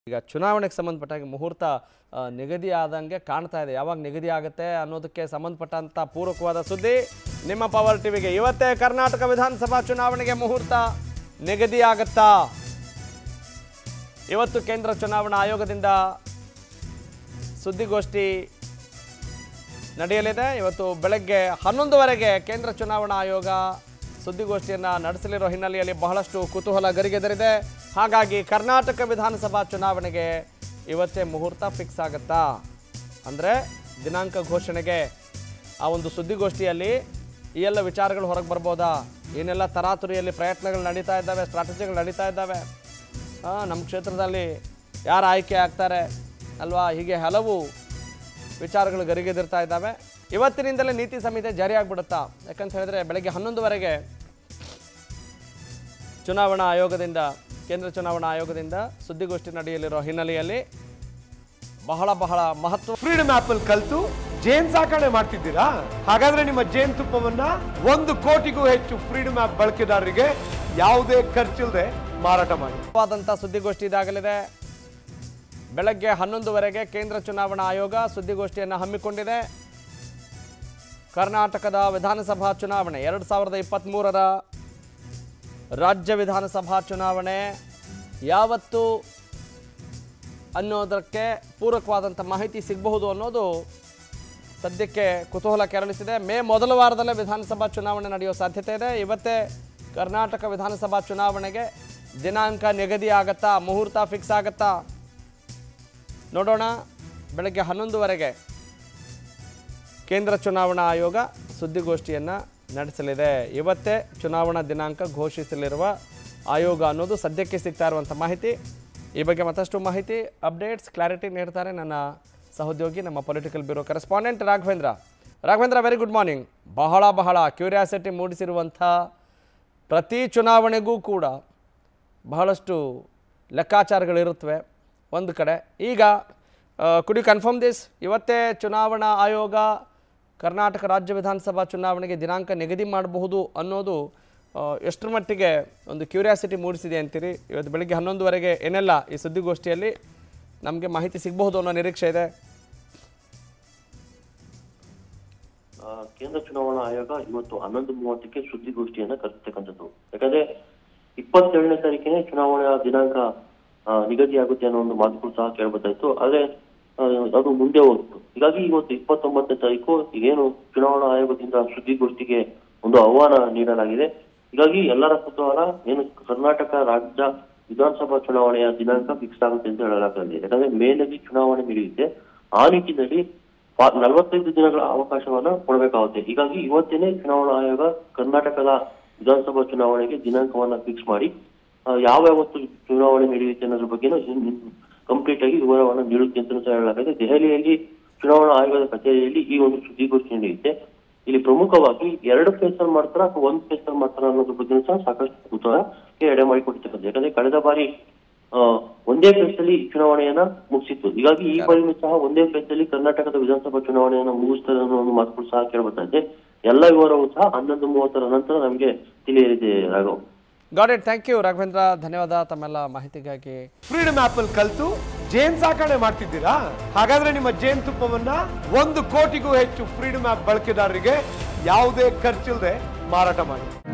ಈಗ ಚುನಾವಣೆಗೆ ಸಂಬಂಧಪಟ್ಟಾಗ ಮುಹೂರ್ತ ಆ, ನಿಗದಿ ಆದಂಗೆ ಕಾಣ್ತಾ ಇದೆ ಯಾವಾಗ ನಿಗದಿ ಆಗುತ್ತೆ ಅನ್ನೋದಕ್ಕೆ ಸಂಬಂಧಪಟ್ಟಂತ ಪೂರಕವಾದ ಸುದ್ದಿ ನಿಮ್ಮ ಪವರ್ ಟಿವಿಗೆ ಇವತ್ತೇ ಕರ್ನಾಟಕ ವಿಧಾನಸಭಾ ಚುನಾವಣೆಗೆ ಮುಹೂರ್ತ ನಿಗದಿ ಆಗತ್ತಾ ಇವತ್ತು ಕೇಂದ್ರ ಚುನಾವಣಾ ಆಯೋಗದಿಂದ ಸುದ್ದಿಗೋಷ್ಠಿ ನಡೆಯಲಿದೆ ಇವತ್ತು ಬೆಳಗ್ಗೆ ಹನ್ನೊಂದುವರೆಗೆ ಕೇಂದ್ರ ಚುನಾವಣಾ ಆಯೋಗ ಸುದ್ದಿಗೋಷ್ಠಿಯನ್ನು ನಡೆಸಲಿರೋ ಹಿನ್ನೆಲೆಯಲ್ಲಿ ಬಹಳಷ್ಟು ಕುತೂಹಲ ಗರಿಗೆದರಿದೆ ಹಾಗಾಗಿ ಕರ್ನಾಟಕ ವಿಧಾನಸಭಾ ಚುನಾವಣೆಗೆ ಇವತ್ತೇ ಮುಹೂರ್ತ ಫಿಕ್ಸ್ ಆಗುತ್ತಾ ಅಂದರೆ ದಿನಾಂಕ ಘೋಷಣೆಗೆ ಆ ಒಂದು ಸುದ್ದಿಗೋಷ್ಠಿಯಲ್ಲಿ ಈ ಎಲ್ಲ ವಿಚಾರಗಳು ಹೊರಗೆ ಬರ್ಬೋದಾ ಏನೆಲ್ಲ ತರಾತುರಿಯಲ್ಲಿ ಪ್ರಯತ್ನಗಳು ನಡೀತಾ ಇದ್ದಾವೆ ಸ್ಟ್ರಾಟಜಿಗಳು ನಡೀತಾ ಇದ್ದಾವೆ ಆ, ನಮ್ಮ ಕ್ಷೇತ್ರದಲ್ಲಿ ಯಾರು ಆಯ್ಕೆ ಆಗ್ತಾರೆ ಅಲ್ವಾ ಹೀಗೆ ಹಲವು ವಿಚಾರಗಳು ಗರಿಗೆದಿರ್ತಾ ಇದ್ದಾವೆ ಇವತ್ತಿನಿಂದಲೇ ನೀತಿ ಸಂಹಿತೆ ಜಾರಿ ಆಗ್ಬಿಡುತ್ತಾ ಯಾಕಂತ ಹೇಳಿದ್ರೆ ಬೆಳಗ್ಗೆ ಹನ್ನೊಂದುವರೆಗೆ ಚುನಾವಣಾ ಆಯೋಗದಿಂದ ಕೇಂದ್ರ ಚುನಾವಣಾ ಆಯೋಗದಿಂದ ಸುದ್ದಿಗೋಷ್ಠಿ ನಡೆಯಲಿರೋ ಹಿನ್ನೆಲೆಯಲ್ಲಿ ಬಹಳ ಬಹಳ ಮಹತ್ವ ಫ್ರೀಡಮ್ ಆಪ್ ಅಲ್ಲಿ ಕಲ್ತು ಜೇನ್ ಸಾಕಣೆ ಮಾಡ್ತಿದ್ದೀರಾ ಹಾಗಾದ್ರೆ ನಿಮ್ಮ ಜೇನ್ ತುಪ್ಪವನ್ನ ಒಂದು ಕೋಟಿಗೂ ಹೆಚ್ಚು ಫ್ರೀಡಮ್ ಆಪ್ ಬಳಕೆದಾರರಿಗೆ ಯಾವುದೇ ಖರ್ಚಿಲ್ಲದೆ ಮಾರಾಟ ಮಾಡಿ ವಾದಂಥ ಸುದ್ದಿಗೋಷ್ಠಿ ಇದಾಗಲಿದೆ ಬೆಳಗ್ಗೆ ಹನ್ನೊಂದುವರೆಗೆ ಕೇಂದ್ರ ಚುನಾವಣಾ ಆಯೋಗ ಸುದ್ದಿಗೋಷ್ಠಿಯನ್ನು ಹಮ್ಮಿಕೊಂಡಿದೆ ಕರ್ನಾಟಕದ ವಿಧಾನಸಭಾ ಚುನಾವಣೆ ಎರಡು ಸಾವಿರದ ಇಪ್ಪತ್ತ್ಮೂರರ ರಾಜ್ಯ ವಿಧಾನಸಭಾ ಚುನಾವಣೆ ಯಾವತ್ತು ಅನ್ನೋದಕ್ಕೆ ಪೂರಕವಾದಂಥ ಮಾಹಿತಿ ಸಿಗಬಹುದು ಅನ್ನೋದು ಸದ್ಯಕ್ಕೆ ಕುತೂಹಲ ಕೆರಳಿಸಿದೆ ಮೇ ಮೊದಲ ವಾರದಲ್ಲೇ ವಿಧಾನಸಭಾ ಚುನಾವಣೆ ನಡೆಯುವ ಸಾಧ್ಯತೆ ಇದೆ ಇವತ್ತೇ ಕರ್ನಾಟಕ ವಿಧಾನಸಭಾ ಚುನಾವಣೆಗೆ ದಿನಾಂಕ ನಿಗದಿ ಆಗತ್ತಾ ಮುಹೂರ್ತ ಫಿಕ್ಸ್ ಆಗತ್ತಾ ನೋಡೋಣ ಬೆಳಗ್ಗೆ ಹನ್ನೊಂದುವರೆಗೆ ಕೇಂದ್ರ ಚುನಾವಣಾ ಆಯೋಗ ಸುದ್ದಿಗೋಷ್ಠಿಯನ್ನು ನಡೆಸಲಿದೆ ಇವತ್ತೇ ಚುನಾವಣಾ ದಿನಾಂಕ ಘೋಷಿಸಲಿರುವ ಆಯೋಗ ಅನ್ನೋದು ಸದ್ಯಕ್ಕೆ ಸಿಗ್ತಾ ಇರುವಂಥ ಮಾಹಿತಿ ಈ ಬಗ್ಗೆ ಮತ್ತಷ್ಟು ಮಾಹಿತಿ ಅಪ್ಡೇಟ್ಸ್ ಕ್ಲಾರಿಟಿ ನೀಡ್ತಾರೆ ನನ್ನ ಸಹೋದ್ಯೋಗಿ ನಮ್ಮ political bureau correspondent Raghavendra Raghavendra very good morning ಬಹಳ ಬಹಳ ಕ್ಯೂರಿಯಾಸಿಟಿ ಮೂಡಿಸಿರುವಂಥ ಪ್ರತಿ ಚುನಾವಣೆಗೂ ಕೂಡ ಬಹಳಷ್ಟು ಲೆಕ್ಕಾಚಾರಗಳಿರುತ್ತವೆ ಒಂದು ಕಡೆ ಈಗ ಕುಡ್ ಯು ಕನ್ಫರ್ಮ್ ದಿಸ್ ಇವತ್ತೇ ಚುನಾವಣಾ ಆಯೋಗ ಕರ್ನಾಟಕ ರಾಜ್ಯ ವಿಧಾನಸಭಾ ಚುನಾವಣೆಗೆ ದಿನಾಂಕ ನಿಗದಿ ಮಾಡಬಹುದು ಅನ್ನೋದು ಆ, ಎಷ್ಟರ ಮಟ್ಟಿಗೆ ಒಂದು ಕ್ಯೂರಿಯಾಸಿಟಿ ಮೂಡಿಸಿದೆ ಅಂತೀರಿ ಇವತ್ತು ಬೆಳಗ್ಗೆ ಹನ್ನೊಂದುವರೆಗೆ ಏನೆಲ್ಲ ಈ ಸುದ್ದಿಗೋಷ್ಠಿಯಲ್ಲಿ ನಮಗೆ ಮಾಹಿತಿ ಸಿಗಬಹುದು ಅನ್ನೋ ನಿರೀಕ್ಷೆ ಇದೆ ಆ, ಕೇಂದ್ರ ಚುನಾವಣಾ ಆಯೋಗ ಇವತ್ತು ಹನ್ನೊಂದು ಮೂವತ್ತಕ್ಕೆ ಸುದ್ದಿಗೋಷ್ಠಿಯನ್ನ ಕರೆಸ್ತಕ್ಕಂಥದ್ದು ಯಾಕಂದ್ರೆ ಇಪ್ಪತ್ತೇಳನೇ ತಾರೀಕಿನೇ ಚುನಾವಣೆಯ ದಿನಾಂಕ ಆ, ನಿಗದಿಯಾಗುತ್ತೆ ಅನ್ನೋ ಒಂದು ಮಾತುಗಳು ಸಹ ಕೇಳ್ಬರ್ತಾಯಿತ್ತು ಆದ್ರೆ ಆ, ಅದು ಮುಂದೆ ಹೋಗಿತ್ತು ಹೀಗಾಗಿ ಇವತ್ತು ಇಪ್ಪತ್ತೊಂಬತ್ತನೇ ತಾರೀಕು ಈಗೇನು ಚುನಾವಣಾ ಆಯೋಗದಿಂದ ಸುದ್ದಿಗೋಷ್ಠಿಗೆ ಒಂದು ಆಹ್ವಾನ ನೀಡಲಾಗಿದೆ ಹೀಗಾಗಿ ಎಲ್ಲರ ಕುತೂಹಲ ಏನು ಕರ್ನಾಟಕ ರಾಜ್ಯ ವಿಧಾನಸಭಾ ಚುನಾವಣೆಯ ದಿನಾಂಕ ಫಿಕ್ಸ್ ಆಗುತ್ತೆ ಅಂತ ಹೇಳಲಾಗಿದೆ ಯಾಕಂದ್ರೆ ಮೇನಲ್ಲಿ ಚುನಾವಣೆ ನಡೆಯುತ್ತೆ ಆ ನಿಟ್ಟಿನಲ್ಲಿ ಪಾ- ನಲವತ್ತೈದು ದಿನಗಳ ಅವಕಾಶವನ್ನ ಕೊಡಬೇಕಾಗುತ್ತೆ ಹೀಗಾಗಿ ಇವತ್ತೇನೆ ಚುನಾವಣಾ ಆಯೋಗ ಕರ್ನಾಟಕದ ವಿಧಾನಸಭಾ ಚುನಾವಣೆಗೆ ದಿನಾಂಕವನ್ನ ಫಿಕ್ಸ್ ಮಾಡಿ ಆ, ಯಾವ ಯಾವತ್ತು ಚುನಾವಣೆ ನಡೆಯುತ್ತೆ ಅನ್ನೋದ್ರ ಬಗ್ಗೆ ಕಂಪ್ಲೀಟ್ ಆಗಿ ವಿವರವನ್ನ ನೀಡುತ್ತೆ ಅಂತ ಸಹ ಹೇಳಲಾಗಿದೆ ದೆಹಲಿಯಲ್ಲಿ ಚುನಾವಣಾ ಆಯೋಗದ ಕಚೇರಿಯಲ್ಲಿ ಈ ಒಂದು ಸುದ್ದಿಗೋಷ್ಠಿ ನಡೆಯುತ್ತೆ ಇಲ್ಲಿ ಪ್ರಮುಖವಾಗಿ ಎರಡು ಫೇಸ್ ಅಲ್ಲಿ ಮಾಡ್ತಾರ ಅಥವಾ ಒಂದ್ ಫೇಸ್ ಅಲ್ಲಿ ಮಾಡ್ತಾರ ಅನ್ನೋದ್ರ ಬಗ್ಗೆ ಸಹ ಸಾಕಷ್ಟು ಕುತೂಹಲಕ್ಕೆ ಎಡೆ ಮಾಡಿಕೊಟ್ಟಿರ್ತಕ್ಕಂಥ ಯಾಕಂದ್ರೆ ಕಳೆದ ಬಾರಿ ಆ, ಒಂದೇ ಫೇಸ್ ಅಲ್ಲಿ ಚುನಾವಣೆಯನ್ನ ಮುಗಿಸಿತ್ತು ಹೀಗಾಗಿ ಈ ಬಾರಿನೂ ಸಹ ಒಂದೇ ಫೇಸ್ ಅಲ್ಲಿ ಕರ್ನಾಟಕದ ವಿಧಾನಸಭಾ ಚುನಾವಣೆಯನ್ನ ಮುಗಿಸ್ತಾರೆ ಅನ್ನೋ ಒಂದು ಮಾತುಗಳು ಸಹ ಕೇಳ್ಬರ್ತಾ ಇದೆ ಎಲ್ಲ ವಿವರವೂ ಸಹ ಹನ್ನೊಂದು ಮೂವತ್ತರ ನಂತರ ನಮಗೆ ತಿಳಿಯಲಿದೆ Raghav got it thank you Raghavendra ಧನ್ಯವಾದ ತಮ್ಮೆಲ್ಲ ಮಾಹಿತಿಗಾಗಿ ಫ್ರೀಡಮ್ ಆಪ್ ಅಲ್ಲಿ ಕಲ್ತು ಜೇನ್ ಸಾಕಣೆ ಮಾಡ್ತಿದ್ದೀರಾ ಹಾಗಾದ್ರೆ ನಿಮ್ಮ ಜೇನ್ ತುಪ್ಪವನ್ನ ಒಂದು ಕೋಟಿಗೂ ಹೆಚ್ಚು ಫ್ರೀಡಮ್ ಆಪ್ ಬಳಕೆದಾರರಿಗೆ ಯಾವುದೇ ಖರ್ಚಿಲ್ಲದೆ ಮಾರಾಟ ಮಾಡಿ